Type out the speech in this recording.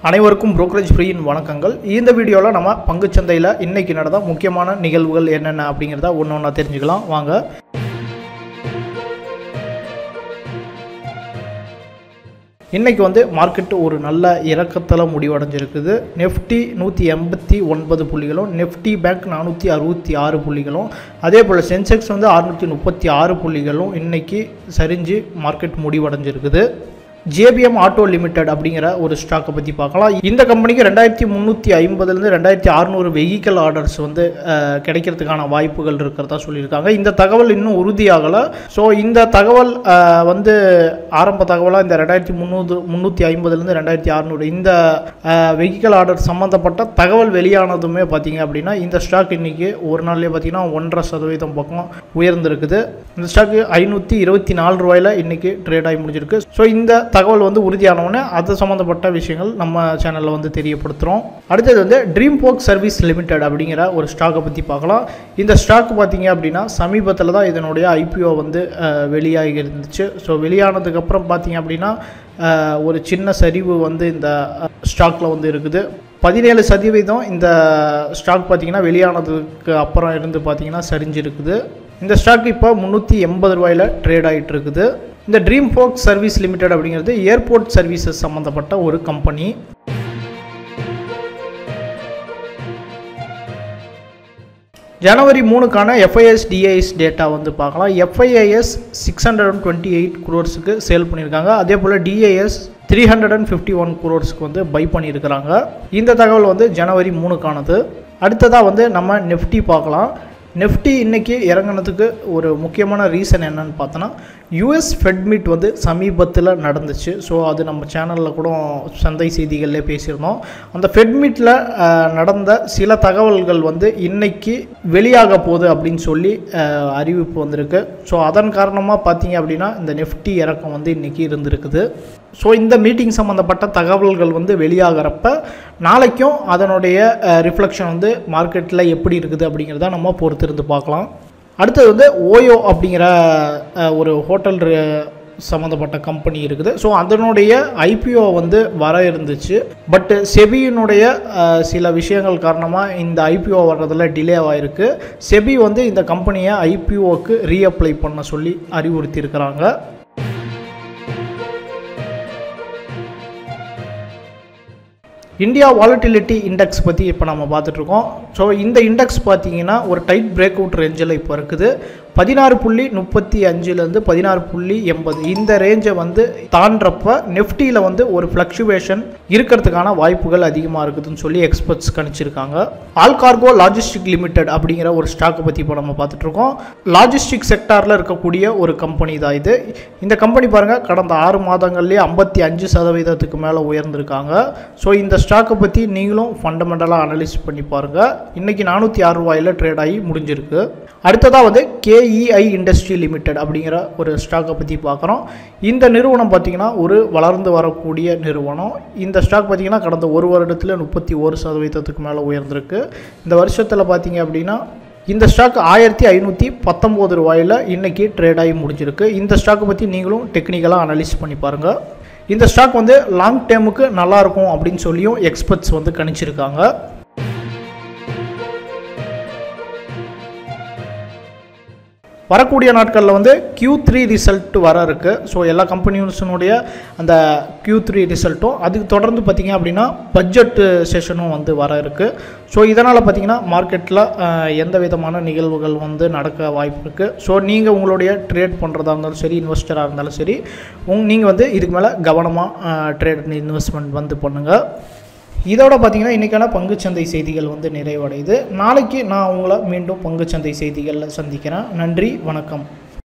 அனைவருக்கும் brokerage ஃப்ரீயின் வணக்கங்கள் இந்த வீடியோவில் நம்ம பங்குச்சந்தையில் இன்னைக்கு நடந்த முக்கியமான நிகழ்வுகள் என்னென்ன அப்படிங்கிறத ஒன்று ஒன்றா தெரிஞ்சுக்கலாம் வாங்க இன்னைக்கு வந்து மார்க்கெட்டு ஒரு நல்ல இறக்கத்தில் முடிவடைஞ்சிருக்குது நெஃப்டி நூற்றி எண்பத்தி ஒன்பது புள்ளிகளும் நெஃப்டி பேங்க் நானூற்றி அறுபத்தி ஆறு புள்ளிகளும் அதே போல் சென்செக்ஸ் வந்து அறுநூற்றி முப்பத்தி ஆறு புள்ளிகளும் இன்னைக்கு சரிஞ்சு மார்க்கெட் முடிவடைஞ்சிருக்குது ஜேபிஎம் ஆட்டோ லிமிடெட் அப்படிங்கிற ஒரு ஸ்டாக்கை பற்றி பார்க்கலாம் இந்த கம்பெனிக்கு ரெண்டாயிரத்தி முந்நூற்றி ஐம்பதுலேருந்து ரெண்டாயிரத்தி அறநூறு வெஹிக்கல் ஆர்டர்ஸ் வந்து அஹ், கிடைக்கிறதுக்கான வாய்ப்புகள் இருக்கிறதா சொல்லியிருக்காங்க இந்த தகவல் இன்னும் உறுதியாகலை ஸோ இந்த தகவல் அஹ், வந்து ஆரம்ப தகவலாக இந்த ரெண்டாயிரத்தி முந்நூறு முந்நூற்றி ஐம்பதுலேருந்து ரெண்டாயிரத்தி அறநூறு இந்த வெஹிக்கல் ஆர்டர் சம்மந்தப்பட்ட தகவல் வெளியானதுமே பார்த்தீங்க அப்படின்னா இந்த ஸ்டாக் இன்னைக்கு ஒரு நாள்லேயே பார்த்தீங்கன்னா ஒன்றரை சதவீதம் பக்கம் உயர்ந்திருக்குது இந்த ஸ்டாக்கு ஐநூற்றி இருபத்தி நாலு ரூபாயில் இன்னைக்கு ட்ரேட் ஆகி முடிஞ்சிருக்கு ஸோ இந்த தகவல் வந்து உறுதியானவுடனே அது சம்மந்தப்பட்ட விஷயங்கள் நம்ம சேனலில் வந்து தெரியப்படுத்துகிறோம் அடுத்தது வந்து ட்ரீம் போக் சர்வீஸ் லிமிடெட் அப்படிங்கிற ஒரு ஸ்டாக்கை பற்றி பார்க்கலாம் இந்த ஸ்டாக் பார்த்தீங்க அப்படின்னா சமீபத்தில் தான் இதனுடைய ஐபிஓ வந்து அஹ், வெளியாகி இருந்துச்சு ஸோ வெளியானதுக்கப்புறம் பார்த்தீங்க அப்படின்னா அஹ், ஒரு சின்ன சரிவு வந்து இந்த ஸ்டாக்கில் வந்து இருக்குது பதினேழு சதவீதம் இந்த ஸ்டாக் பார்த்தீங்கன்னா வெளியானதுக்கு அப்புறம் இருந்து பார்த்தீங்கன்னா சரிஞ்சிருக்குது இந்த ஸ்டாக் இப்போ முந்நூற்றி எண்பது ரூபாயில் ட்ரேட் ஆகிட்டு இருக்குது இந்த ட்ரீம் ஃபோக் சர்வீஸ் லிமிடெட் அப்படிங்கிறது ஏர்போர்ட் சர்வீசஸ் சம்மந்தப்பட்ட ஒரு கம்பெனி ஜனவரி மூணுக்கான எஃப்ஐஎஸ் டிஐஎஸ் டேட்டா வந்து பார்க்கலாம் FIIs six hundred and twenty eight குரோர்ஸுக்கு சேல் பண்ணியிருக்காங்க அதே போல் DIs three hundred and fifty one குரோர்ஸ்க்கு வந்து பை பண்ணியிருக்கிறாங்க இந்த தகவல் வந்து ஜனவரி மூணுக்கானது அடுத்ததாக வந்து நம்ம நெஃப்டி பார்க்கலாம் நெஃப்டி இன்னைக்கு இறங்குனதுக்கு ஒரு முக்கியமான ரீசன் என்னன்னு பார்த்தோன்னா யூஎஸ் ஃபெட்மிட் வந்து சமீபத்தில் நடந்துச்சு ஸோ அது நம்ம சேனலில் கூட சந்தை செய்திகள்லேயே பேசியிருந்தோம் அந்த ஃபெட்மிட்டில் நடந்த சில தகவல்கள் வந்து இன்னைக்கு வெளியாக போகுது அப்படின்னு சொல்லி அஹ், அறிவிப்பு வந்திருக்கு ஸோ அதன் காரணமாக பார்த்தீங்க அப்படின்னா இந்த நெஃப்டி இறக்கம் வந்து இன்னைக்கு இருந்திருக்குது ஸோ இந்த மீட்டிங் சம்மந்தப்பட்ட தகவல்கள் வந்து வெளியாகிறப்ப நாளைக்கும் அதனுடைய ரிஃப்ளெக்ஷன் வந்து மார்க்கெட்டில் எப்படி இருக்குது அப்படிங்கிறத நம்ம பொறுத்திருந்து பார்க்கலாம் அடுத்தது வந்து ஓயோ அப்படிங்கிற அஹ், ஒரு ஹோட்டல் சம்மந்தப்பட்ட கம்பெனி இருக்குது ஸோ அதனுடைய ஐபிஓ வந்து வர இருந்துச்சு பட் செபியினுடைய அஹ், சில விஷயங்கள் காரணமாக இந்த ஐபிஓ வர்றதுல டிலே ஆகிருக்கு செபி வந்து இந்த கம்பெனியை ஐபிஓக்கு ரீஅப்ளை பண்ண சொல்லி அறிவுறுத்தியிருக்கிறாங்க இந்தியா வாலட்டிலிட்டி இண்டெக்ஸ் பற்றி இப்போ நம்ம பார்த்துட்ருக்கோம் ஸோ இந்த இண்டெக்ஸ் பார்த்தீங்கன்னா ஒரு டைட் பிரேக் அவுட் ரேஞ்சில் இப்போ இருக்குது பதினாறு புள்ளி முப்பத்தி அஞ்சுலேருந்து பதினாறு புள்ளி எண்பது இந்த ரேஞ்சை வந்து தாண்டப்ப நெஃப்டியில் வந்து ஒரு ஃப்ளக்சுவேஷன் இருக்கிறதுக்கான வாய்ப்புகள் அதிகமாக இருக்குதுன்னு சொல்லி எக்ஸ்பர்ட்ஸ் கணிச்சிருக்காங்க ஆல்கார்கோ லாஜிஸ்டிக் லிமிடெட் அப்படிங்கிற ஒரு ஸ்டாக்கை பற்றி இப்போ நம்ம பார்த்துட்ருக்கோம் லாஜிஸ்டிக் செக்டாரில் இருக்கக்கூடிய ஒரு கம்பெனி தான் இது இந்த கம்பெனி பாருங்கள் கடந்த ஆறு மாதங்கள்லேயே ஐம்பத்தி அஞ்சு சதவீதத்துக்கு மேலே உயர்ந்திருக்காங்க ஸோ இந்த ஸ்டாக்கை பற்றி நீங்களும் ஃபண்டமெண்டலாக அனலைஸ் பண்ணி பாருங்கள் இன்றைக்கி நானூற்றி ஆறு ரூபாயில் ட்ரேட் ஆகி முடிஞ்சிருக்கு அடுத்ததாக வந்து கேஇஐ இண்டஸ்ட்ரி லிமிடெட் அப்படிங்கிற ஒரு ஸ்டாக்கை பற்றி பார்க்குறோம் இந்த நிறுவனம் பார்த்திங்கன்னா ஒரு வளர்ந்து வரக்கூடிய நிறுவனம் இந்த ஸ்டாக் பார்த்திங்கன்னா கடந்த ஒரு வருடத்தில் முப்பத்தி ஒரு சதவீதத்துக்கு மேலே உயர்ந்திருக்கு இந்த வருஷத்தில் பார்த்தீங்க அப்படின்னா இந்த ஸ்டாக் ஆயிரத்தி ஐநூற்றி பத்தொம்போது ரூபாயில் இன்றைக்கி ட்ரேட் ஆகி முடிஞ்சிருக்கு இந்த ஸ்டாக்கை பற்றி நீங்களும் டெக்னிக்கலாக அனலைஸ் பண்ணி பாருங்கள் இந்த ஸ்டாக் வந்து லாங் டேமுக்கு நல்லாயிருக்கும் அப்படின்னு சொல்லியும் எக்ஸ்பர்ட்ஸ் வந்து கணிச்சிருக்காங்க வரக்கூடிய நாட்களில் வந்து Q3 த்ரீ ரிசல்ட் வர இருக்குது ஸோ எல்லா கம்பெனிஸினுடைய அந்த Q3 த்ரீ ரிசல்ட்டும் அதுக்கு தொடர்ந்து பார்த்திங்க அப்படின்னா பட்ஜெட் செஷனும் வந்து வர இருக்குது ஸோ இதனால் பார்த்திங்கன்னா மார்க்கெட்டில் எந்த விதமான நிகழ்வுகள் வந்து நடக்க வாய்ப்பு இருக்குது ஸோ நீங்கள் உங்களுடைய ட்ரேட் பண்ணுறதா இருந்தாலும் சரி இன்வெஸ்டராக இருந்தாலும் சரி உங் நீங்கள் வந்து இதுக்கு மேலே கவனமாக ட்ரேட் இன்வெஸ்ட்மெண்ட் வந்து பண்ணுங்கள் இதோட பார்த்தீங்கன்னா இன்றைக்கான பங்குச்சந்தை செய்திகள் வந்து நிறைவடையுது நாளைக்கு நான் உங்களை மீண்டும் பங்குச்சந்தை செய்திகளில் சந்திக்கிறேன் நன்றி வணக்கம்